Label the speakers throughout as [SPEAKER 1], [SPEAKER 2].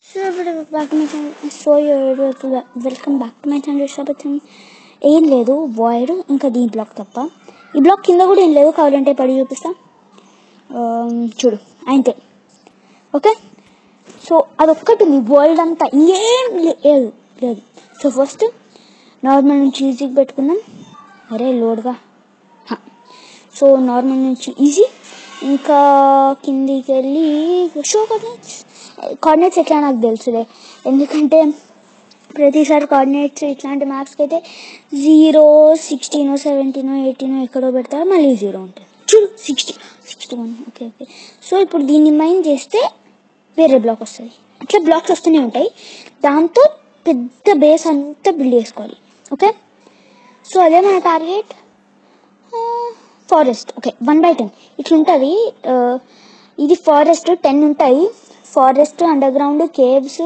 [SPEAKER 1] So ఇప్పుడు back my channel so welcome back to my channel రిషాబత్యం ఏం లేదు వాయిడ్ ఇంకా దీ బ్లాక్ తప్ప ఈ బ్లాక్ కింద కూడా ఏం లేదు కావాలంటే పడి చూపిస్తా Um, చూడు అంతే ఓకే సో అదొక్కటి ఉంది వరల్డ్ అంతా ఇంకేం లేదు లేదు సో ఫస్ట్ నార్మల్ నుంచి ఈజీగా పెట్టుకున్నాం అరే లోడ్గా సో నార్మల్ నుంచి ఈజీ ఇంకా కిందికి వెళ్ళి షో కోఆర్డినేట్స్ కోఆర్డినేట్స్ ఎట్లా నాకు తెలుసులే ఎందుకంటే ప్రతిసారి కోఆర్డినేట్స్ ఇట్లాంటి మ్యాప్స్కి అయితే జీరో సిక్స్టీనో సెవెంటీనో ఎయిటీనో ఎక్కడో పెడతారు మళ్ళీ జీరో ఉంటుంది చూడు sixty sixty one okay okay so ఇప్పుడు దీన్ని మైండ్ చేస్తే వేరే బ్లాక్ వస్తుంది అట్లా బ్లాక్స్ వస్తూనే ఉంటాయి దాంతో పెద్ద బేస్ అంతా బిల్డ్ చేసుకోవాలి ఓకే సో అదే మన target forest okay one by ten ఇట్లా ఉంటుంది ఇది ఫారెస్ట్ టెన్ ఉంటాయి ఫారెస్ట్ అండర్ గ్రౌండ్ కేవ్స్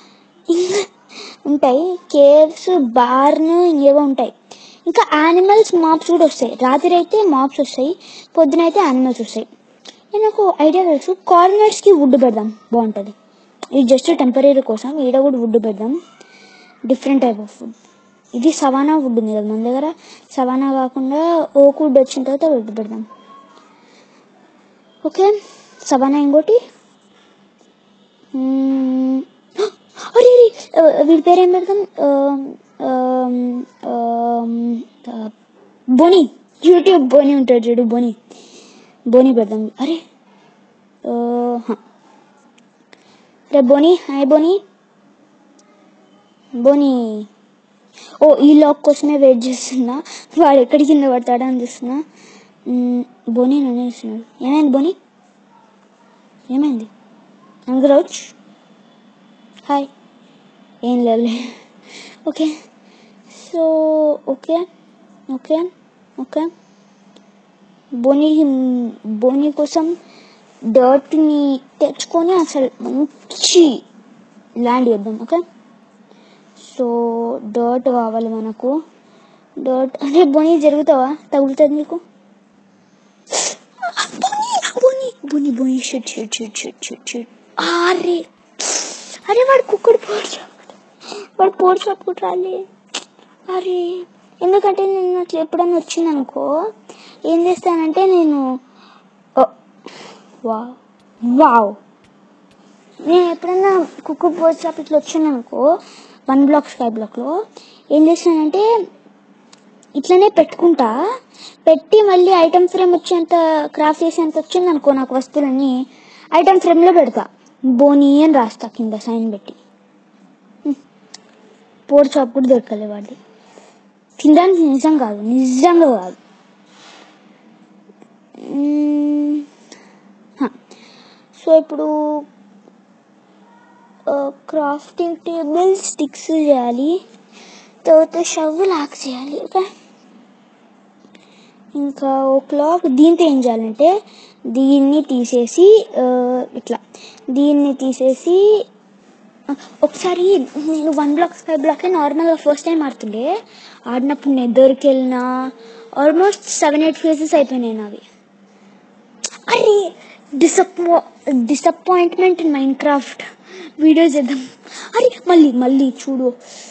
[SPEAKER 1] ఉంటాయి కేవ్స్ బార్న్ ఇంకేవో ఉంటాయి ఇంకా యానిమల్స్ మాప్స్ కూడా వస్తాయి రాత్రి అయితే మాప్స్ వస్తాయి పొద్దున అయితే యానిమల్స్ వస్తాయి నేను నాకు ఐడియా తెలుసు కార్నర్స్కి వుడ్ పెడదాం బాగుంటుంది ఇది జస్ట్ టెంపరీ కోసం ఈడ కూడా వుడ్ పెడదాం డిఫరెంట్ టైప్ ఆఫ్ వుడ్ ఇది సవానా వుడ్ ఉంది కదా మన దగ్గర సవానా కాకుండా ఓక్ వుడ్ వచ్చిన తర్వాత వుడ్ పెడదాం ఓకే సవానా ఇంకోటి మ్మ్. అరే అరే, ఆ, వీడి పేరు ఏం పెడతాం ఆ, ఆ, ఆ, ఆ, బోని యూట్యూబ్ బోని ఉంటాడు చూడు బోని బోని పెడదాం అరే ఆ, హ. రే బోని హాయ్ బోని బోని ఓ ఈ లాక్ కోసమే వెయిట్ చేస్తున్నా వాడు ఎక్కడి కింద పడతాడా అని చూస్తున్నా మ్మ్, బోని నన్ను చూస్తున్నాడు ఏమైంది బోని ఏమైంది అంగరాజ్ హాయ్ ఏం లేదు okay so okay okay okay బోని బోని కోసం డర్ట్ని తెచ్చుకొని అసలు మంచి ల్యాండ్ చేద్దాం ఓకే సో డర్ట్ కావాలి మనకు డర్ట్ అంటే బోని జరుగుతావా తగులుతుంది నీకు బోని బోని బోని shit shit shit shit shit shit అరే అరే వాడు కుక్కడు పోడ్చాడు వాడు పోడ్చాడు రాలే అరే ఎందుకంటే నేను అట్లా ఎప్పుడన్నా వచ్చిందనుకో ఏం చేస్తానంటే నేను ఓ, వావ్ వావ్ నేను ఎప్పుడన్నా కుక్క పోస్ట్ షాప్ ఇట్లా వచ్చిందనుకో వన్ బ్లాక్ స్కై బ్లాక్లో ఏం చేస్తానంటే ఇట్లనే పెట్టుకుంటా పెట్టి మళ్ళీ ఐటమ్ ఫ్రేమ్ వచ్చేంత క్రాఫ్ట్ చేసేంత వచ్చింది అనుకో నాకు వస్తువులన్నీ ఐటమ్ ఫ్రేమ్లో పెడతా బోని అని రాస్తా కింద సైన్ పెట్టి పోర్ షాప్ కూడా దొరకలే వాడి తినడానికి నిజం కాదు నిజంగా కాదు మ్మ్. హ. సో ఇప్పుడు క్రాఫ్టింగ్ టేబుల్ స్టిక్స్ చేయాలి తర్వాత షవ్ లాక్ చేయాలి ఓకే ఇంకా ఓ క్లాక్ దీంతో ఏం చేయాలంటే దీన్ని తీసేసి ఆ, ఇట్లా దీన్ని తీసేసి ఆ, ఒకసారి నేను వన్ బ్లాక్ ఫైవ్ బ్లాక్ నార్మల్గా ఫస్ట్ టైం ఆడుతుండే ఆడినప్పుడు నేను దొరికెళ్ళిన ఆల్మోస్ట్ సెవెన్ ఎయిట్ ఫేజెస్ అయిపోయినాయి నావి అరే డిసప్పో disappointment in Minecraft video చేద్దాం అరే మళ్ళీ మళ్ళీ చూడు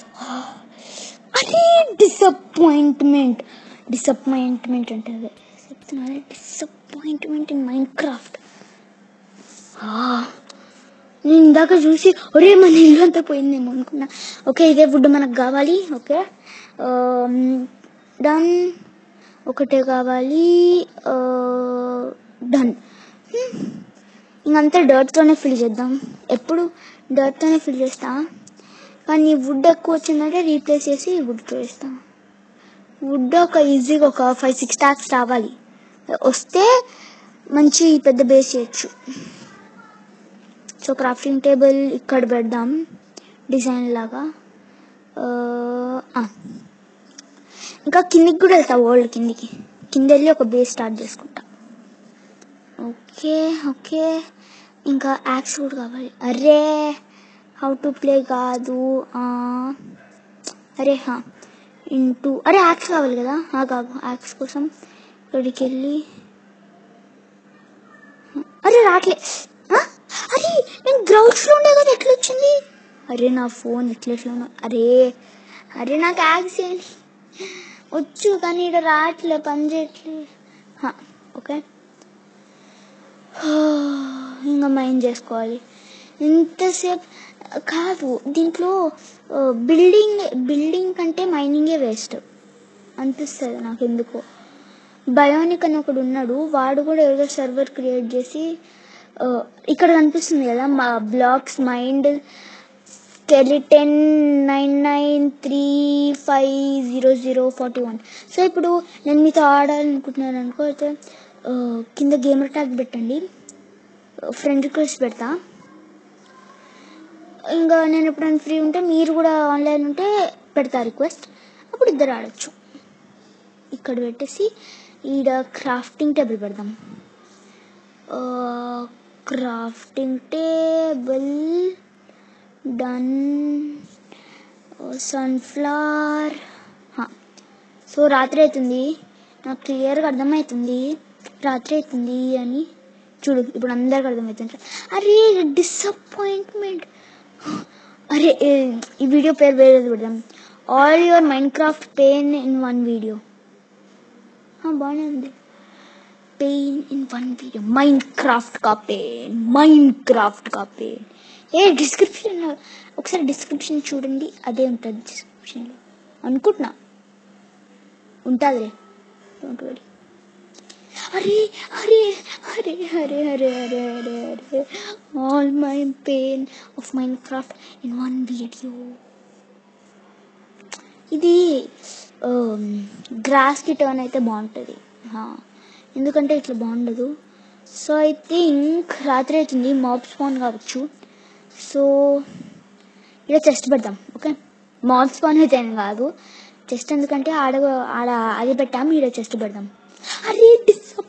[SPEAKER 1] అరే డిసప్పాయింట్మెంట్ డిసప్పాయింట్మెంట్ అంటే అదే చెప్తున్నా డిసప్పాయింట్మెంట్ ఇన్ మైండ్ క్రాఫ్ట్ నేను ఇందాక చూసి ఒరే మన ఇల్లు అంతా పోయిందేమో అనుకున్నా ఓకే ఇదే ఫుడ్ మనకు కావాలి ఓకే డన్ ఒకటే కావాలి డన్ ఇంకంతా డర్ట్తోనే ఫిల్ చేద్దాం ఎప్పుడు డర్ట్తోనే ఫిల్ చేస్తా కానీ వుడ్ ఎక్కువ వచ్చిందంటే రీప్లేస్ చేసి వుడ్తో వేస్తాం వుడ్ ఒక ఈజీగా ఒక ఫైవ్ సిక్స్ ట్యాక్స్ రావాలి వస్తే మంచి పెద్ద బేస్ చేయొచ్చు సో క్రాఫ్టింగ్ టేబుల్ ఇక్కడ పెడదాం డిజైన్ లాగా ఆ, ఆ. ఇంకా కిందికి కూడా వెళ్తా వరల్డ్ కిందికి కింద వెళ్ళి ఒక బేస్ స్టార్ట్ చేసుకుంటా ఓకే ఓకే ఇంకా యాక్స్ కూడా కావాలి అరే హౌ టు ప్లే కాదు ఆ, అరే హా ఇంటూ అరే యాక్స్ కావాలి కదా ఆ కాదు యాక్స్ కోసం ఇక్కడికి వెళ్ళి అరే రాట్లే ఆ? అరే నేను గ్రౌండ్స్లో ఉండే కదా ఎట్లా వచ్చింది అరే నా ఫోన్ ఎట్లా ఎట్లా ఉన్నా అరే అరే నాకు యాక్సిడెంట్ వచ్చు కానీ ఇక్కడ రావట్లే పని చేయట్లేదు హా, ఓకే ఇంకా మైండ్ చేసుకోవాలి ఎంతసేపు కాదు దీంట్లో బిల్డింగ్ బిల్డింగ్ కంటే మైనింగే వేస్ట్ అనిపిస్తుంది నాకు ఎందుకో బయోనిక్ అని ఒకడు ఉన్నాడు వాడు కూడా ఏదో సర్వర్ క్రియేట్ చేసి ఆ, ఇక్కడ కనిపిస్తుంది కదా మా blocks mind skeleton nine nine three five zero zero forty one so ఇప్పుడు నేను మీతో ఆడాలనుకుంటున్నాను అనుకో అయితే ఆ, కింద గేమర్ ట్యాగ్ పెట్టండి ఫ్రెండ్ రిక్వెస్ట్ పెడతా ఇంకా నేను ఎప్పుడైనా ఫ్రీ ఉంటే మీరు కూడా ఆన్లైన్ ఉంటే పెడతా రిక్వెస్ట్ అప్పుడు ఇద్దరు ఆడొచ్చు ఇక్కడ పెట్టేసి ఈడ క్రాఫ్టింగ్ టేబుల్ పెడదాం crafting table done sunflower so రాత్రి అవుతుంది నాకు క్లియర్గా అర్థమవుతుంది రాత్రి అవుతుంది అని చూడు ఇప్పుడు అందరికి అర్థమవుతుంది అరే డిసప్పాయింట్మెంట్ అరే ఏ- ఈ వీడియో పేరు వేరేది పెడదాం all your Minecraft pain in one video బాగానే ఉంది pain in one video Minecraft కా పెయిన్ మైండ్ క్రాఫ్ట్ కా పెయిన్ ఏ డిస్క్రిప్షన్ ఒకసారి డిస్క్రిప్షన్ చూడండి అదే ఉంటుంది డిస్క్రిప్షన్లో అనుకుంటున్నా ఉంటుందిలే డోంట్ వరీ అరే అరే అరే అరే అరే అరే అరే అరే all my pain of Minecraft in one video ఇది గ్రాస్కి టర్న్ అయితే బాగుంటుంది హా. ఎందుకంటే ఇట్లా బాగుండదు సో ఐ థింక్ రాత్రి అవుతుంది మాబ్ స్పాన్ కావచ్చు సో ఇక్కడ చెస్ట్ పెడదాం ఓకే మాబ్ స్పాన్ అయితే ఏం కాదు చెస్ట్ ఎందుకంటే ఆడ ఆడ అది పెట్టాం ఈడ చెస్ట్ పెడదాం అరే డిసప్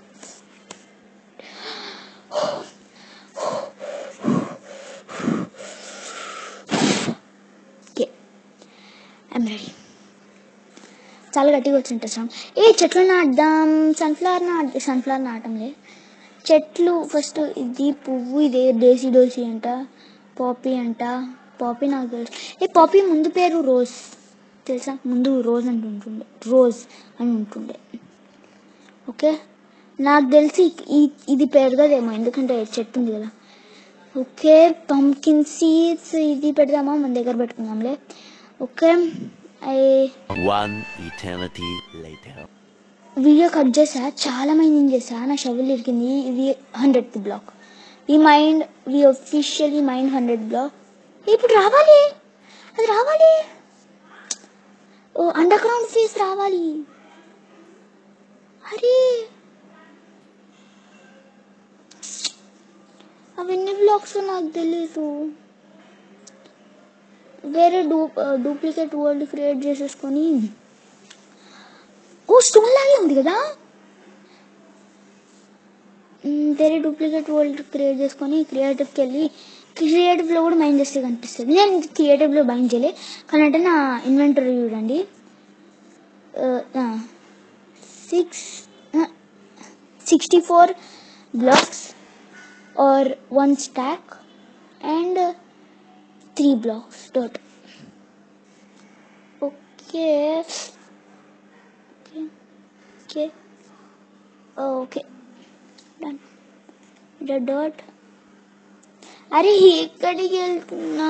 [SPEAKER 1] ఓకే ఐమ్ రెడీ చాలా గట్టిగా వచ్చింటే సౌండ్ ఏ చెట్లు నాటుదాం సన్ఫ్లవర్ నాట్ సన్ఫ్లవర్ నాటంలే చెట్లు ఫస్ట్ ఇది పువ్వు ఇదే డేసీ డోసీ అంట పాపీ అంట పాపీ నాకు తెలుసు ఏ పాపీ ముందు పేరు రోజ్ తెలుసా ముందు రోజ్ అని ఉంటుండే రోజ్ అని ఉంటుండే ఓకే నాకు తెలిసి ఈ- ఇది పేరు కదేమో ఎందుకంటే చెట్టు ఉంది కదా ఓకే పంకిన్ సీడ్స్ ఇది పెడదామా మన దగ్గర పెట్టుకుందాంలే okay I
[SPEAKER 2] One eternity later.
[SPEAKER 1] Video cut చేసా చాలా మైండ్ చేసా నా షవల్ ఇరికింది ఇది hundred block we mine we officially mine hundred block ఇప్పుడు రావాలి అది రావాలి ఓ అండర్ గ్రౌండ్ ఫీస్ రావాలి అరే అవి ఎన్ని బ్లాక్స్ నాకు తెలీదు వేరే డూ డూప్లికేట్ వరల్డ్ క్రియేట్ చేసేసుకొని ఓ స్టోన్ లాగే ఉంది కదా మ్, వేరే డూప్లికేట్ వరల్డ్ క్రియేట్ చేసుకొని క్రియేటివ్కి వెళ్ళి క్రియేటివ్లో కూడా మైండ్ చేస్తే కనిపిస్తుంది నేను క్రియేటివ్లో మైండ్ చేయలే కానీ అంటే నా ఇన్వెంటరీ చూడండి six sixty four blocks are one stack and three blocks dot okay okay okay okay done dot అరే ఎక్కడికి వెళ్తున్నా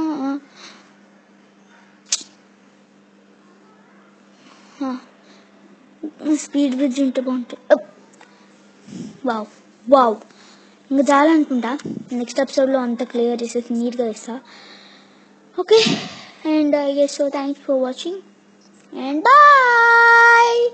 [SPEAKER 1] స్పీడ్ బ్రిడ్జ్ ఉంటే బాగుంటుంది వావ్ వావ్ ఇంకా చాలా అనుకుంటా నెక్స్ట్ ఎపిసోడ్లో అంతా క్లియర్ చేసేసి నీట్గా ఇస్తా okay and I guess so thanks for watching and bye